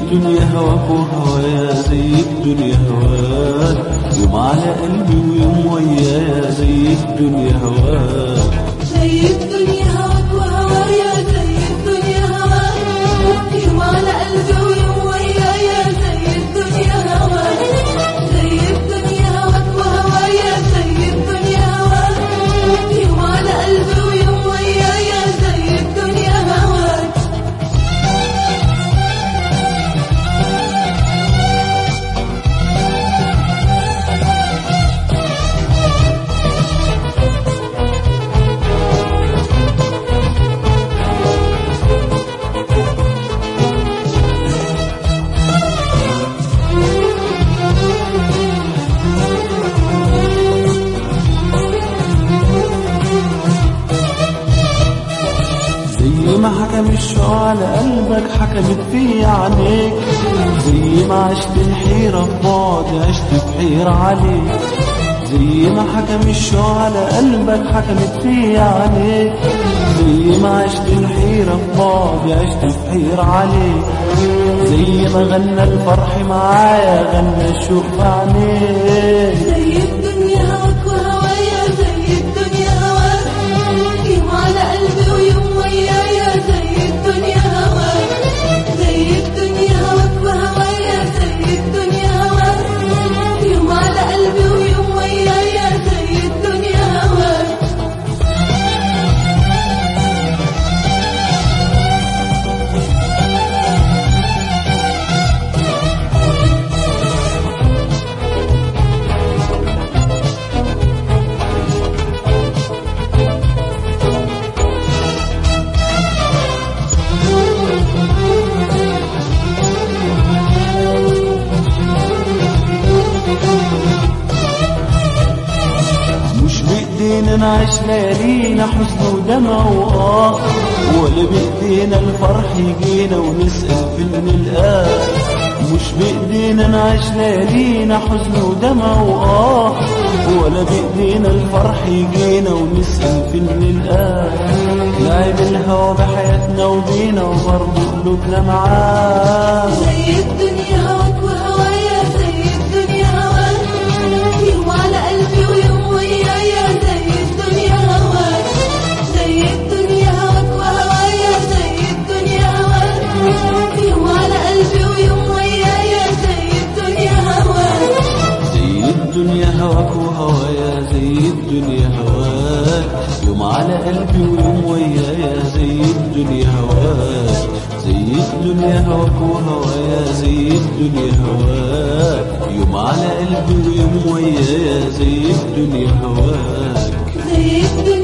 الدنيا هواك وهوايا زي الدنيا هواك يوم على قلبي ويوم ويايا زي الدنيا هواك زي الدنيا هواك وهوايا زي الدنيا هواك يوم على قلبي ويوم ويايا زي الدنيا هواك زي الدنيا هواك وهوايا زي الدنيا هواك يوم على قلبي ويوم ويايا زي الدنيا هواك زي ما حكم الشوق على قلبك حكمت في عينيك زي ما عشت الحيرة في بعد عشت في حيرة عليك زي ما حكم الشوق على قلبك حكمت في عينيك زي ما عشت الحيرة في بعد عشت في حيرة عليك زي ما غنى الفرح معايا غنى الشوق في عينيك زي الدنيا هواك وهوايا زي الدنيا هواك يوم على قلبي ويوم ويايا زي الدنيا هواك زي الدنيا هواك وهوايا زي الدنيا هواك يوم على قلبي ويوم ويايا زي الدنيا هواك مش بإيدينا نعيش ليالينا حزن ودمع وآه ولا بإيدينا الفرح يجينا ونسأل فين نلقاه مش بإيدينا نعيش ليالينا حزن ودمع وآه ولا بإيدينا الفرح يجينا ونسأل فين نلقاه لعب الهوى بحياتنا وبينا وبرضه قلوبنا معاه زي الدنيا هواك وهوايا زي الدنيا هواك يوم على قلبي ويوم ويايا زي الدنيا هواك زي الدنيا هواك وهوايا زي الدنيا هواك يوم على قلبي ويوم ويايا زي الدنيا هواك زي الدنيا هواك وهوايا زي الدنيا هواك يوم على قلبي ويوم ويايا زي الدنيا هواك زي الدنيا هواك وهوايا زي الدنيا هواك يوم على قلبي ويوم ويايا زي الدنيا هواك زي الدنيا